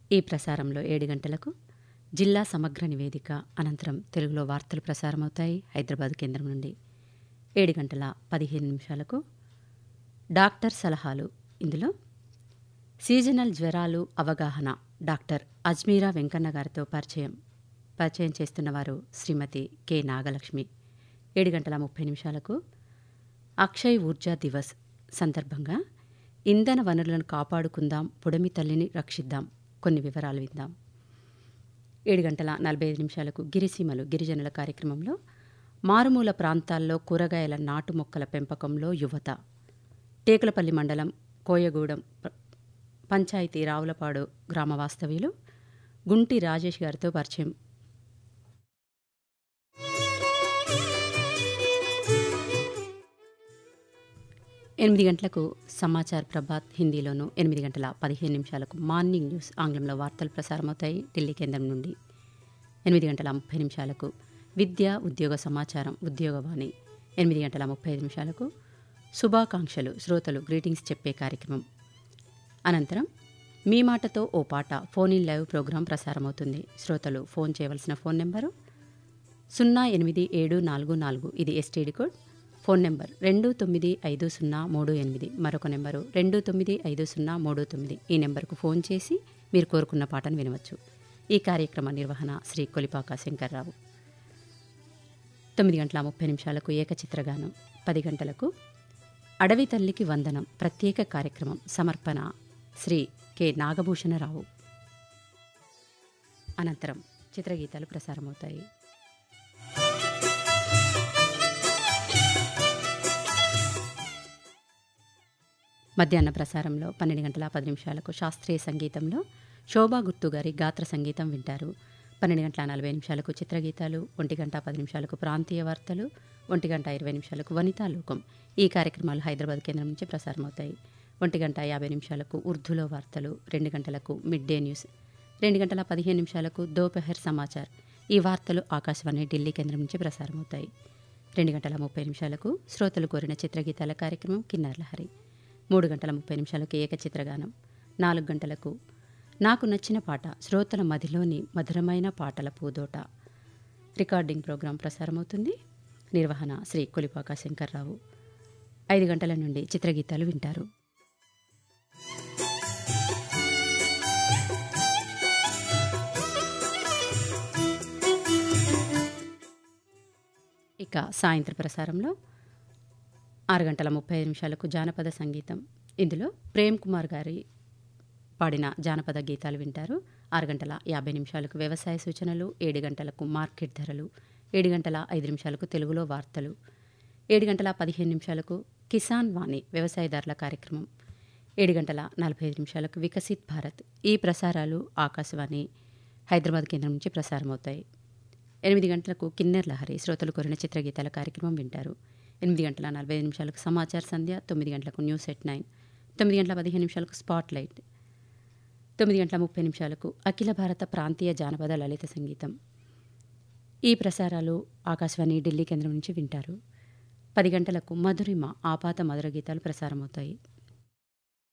ఈ ప్రసారంలో ఏడు గంటలకు జిల్లా సమగ్ర నివేదిక అనంతరం తెలుగులో వార్తలు ప్రసారమవుతాయి హైదరాబాద్ కేంద్రం నుండి ఏడు గంటల పదిహేను నిమిషాలకు డాక్టర్ సలహాలు ఇందులో సీజనల్ జ్వరాలు అవగాహన డాక్టర్ అజ్మీరా వెంకన్న గారితో పరిచయం పరిచయం చేస్తున్నవారు శ్రీమతి కె నాగలక్ష్మి ఏడు గంటల ముప్పై నిమిషాలకు అక్షయ్ ఊర్జా దివస్ సందర్భంగా ఇంధన వనరులను కాపాడుకుందాం పుడమి తల్లిని రక్షిద్దాం కొన్ని వివరాలు విందాం ఏడు గంటల నలభై ఐదు నిమిషాలకు గిరిసీమలు గిరిజనుల కార్యక్రమంలో మారుమూల ప్రాంతాల్లో కూరగాయల నాటు మొక్కల పెంపకంలో యువత టేకులపల్లి మండలం కోయగూడెం ప- పంచాయతీ రావులపాడు గ్రామ వాస్తవ్యులు గుంటి రాజేష్ గారితో పరిచయం ఎనిమిది గంటలకు సమాచార్ ప్రభాత్ హిందీలోను ఎనిమిది గంటల పదిహేను నిమిషాలకు మార్నింగ్ న్యూస్ ఆంగ్లంలో వార్తలు ప్రసారమవుతాయి ఢిల్లీ కేంద్రం నుండి ఎనిమిది గంటల ముప్పై నిమిషాలకు విద్య ఉద్యోగ సమాచారం ఉద్యోగవాణి ఎనిమిది గంటల ముప్పై ఐదు నిమిషాలకు శుభాకాంక్షలు శ్రోతలు గ్రీటింగ్స్ చెప్పే కార్యక్రమం అనంతరం మీ మాటతో ఓ పాట ఫోన్ ఇన్ లైవ్ ప్రోగ్రాం ప్రసారమవుతుంది శ్రోతలు ఫోన్ చేయవలసిన ఫోన్ నెంబరు సున్నా ఎనిమిది ఏడు నాలుగు నాలుగు ఇది ఎస్టీడీ కోడ్ ఫోన్ నెంబర్ రెండు తొమ్మిది ఐదు సున్నా మూడు ఎనిమిది మరొక నెంబరు రెండు తొమ్మిది ఐదు సున్నా మూడు తొమ్మిది ఈ నెంబర్కు ఫోన్ చేసి మీరు కోరుకున్న పాటను వినవచ్చు ఈ కార్యక్రమ నిర్వహణ శ్రీ కొలిపాక శంకర్రావు తొమ్మిది గంటల ముప్పై నిమిషాలకు ఏకచిత్రగానం పది గంటలకు అడవి తల్లికి వందనం ప్రత్యేక కార్యక్రమం సమర్పణ శ్రీ కె నాగభూషణరావు అనంతరం చిత్రగీతాలు ప్రసారమవుతాయి మధ్యాహ్న ప్రసారంలో పన్నెండు గంటల పది నిమిషాలకు శాస్త్రీయ సంగీతంలో శోభా గుర్తు గారి గాత్ర సంగీతం వింటారు పన్నెండు గంటల నలభై నిమిషాలకు చిత్రగీతాలు ఒంటి గంట పది నిమిషాలకు ప్రాంతీయ వార్తలు ఒంటి గంట ఇరవై నిమిషాలకు వనితా లోకం ఈ కార్యక్రమాలు హైదరాబాద్ కేంద్రం నుంచి ప్రసారమవుతాయి ఒంటి గంట యాభై నిమిషాలకు ఉర్దూలో వార్తలు రెండు గంటలకు మిడ్ డే న్యూస్ రెండు గంటల పదిహేను నిమిషాలకు దోపహర్ సమాచార్ ఈ వార్తలు ఆకాశవాణి ఢిల్లీ కేంద్రం నుంచి ప్రసారమవుతాయి రెండు గంటల ముప్పై నిమిషాలకు శ్రోతలు కోరిన చిత్రగీతాల కార్యక్రమం కిన్నర్ లహరి మూడు గంటల ముప్పై నిమిషాలకు ఏకచిత్రగానం నాలుగు గంటలకు నాకు నచ్చిన పాట శ్రోతల మదిలోని మధురమైన పాటల పూదోట రికార్డింగ్ ప్రోగ్రాం ప్రసారమవుతుంది నిర్వహణ శ్రీ కొలిపాక శంకర్రావు ఐదు గంటల నుండి చిత్రగీతాలు వింటారు ఇక సాయంత్ర ప్రసారంలో ఆరు గంటల ముప్పై ఐదు నిమిషాలకు జానపద సంగీతం ఇందులో ప్రేమ్ కుమార్ గారి పాడిన జానపద గీతాలు వింటారు ఆరు గంటల యాభై నిమిషాలకు వ్యవసాయ సూచనలు ఏడు గంటలకు మార్కెట్ ధరలు ఏడు గంటల ఐదు నిమిషాలకు తెలుగులో వార్తలు ఏడు గంటల పదిహేను నిమిషాలకు కిసాన్ వాణి వ్యవసాయదారుల కార్యక్రమం ఏడు గంటల నలభై ఐదు నిమిషాలకు వికసిత్ భారత్ ఈ ప్రసారాలు ఆకాశవాణి హైదరాబాద్ కేంద్రం నుంచి ప్రసారమవుతాయి ఎనిమిది గంటలకు కిన్నెర్ లహరి శ్రోతలు కోరిన చిత్రగీతాల కార్యక్రమం వింటారు ఎనిమిది గంటల నలభై ఐదు నిమిషాలకు సమాచార సంధ్య తొమ్మిది గంటలకు న్యూస్ ఎట్ నైన్ తొమ్మిది గంటల పదిహేను నిమిషాలకు స్పాట్ లైట్ తొమ్మిది గంటల ముప్పై నిమిషాలకు అఖిల భారత ప్రాంతీయ జానపద లలిత సంగీతం ఈ ప్రసారాలు ఆకాశవాణి ఢిల్లీ కేంద్రం నుంచి వింటారు పది గంటలకు మధురిమ ఆపాత మధుర గీతాలు ప్రసారమవుతాయి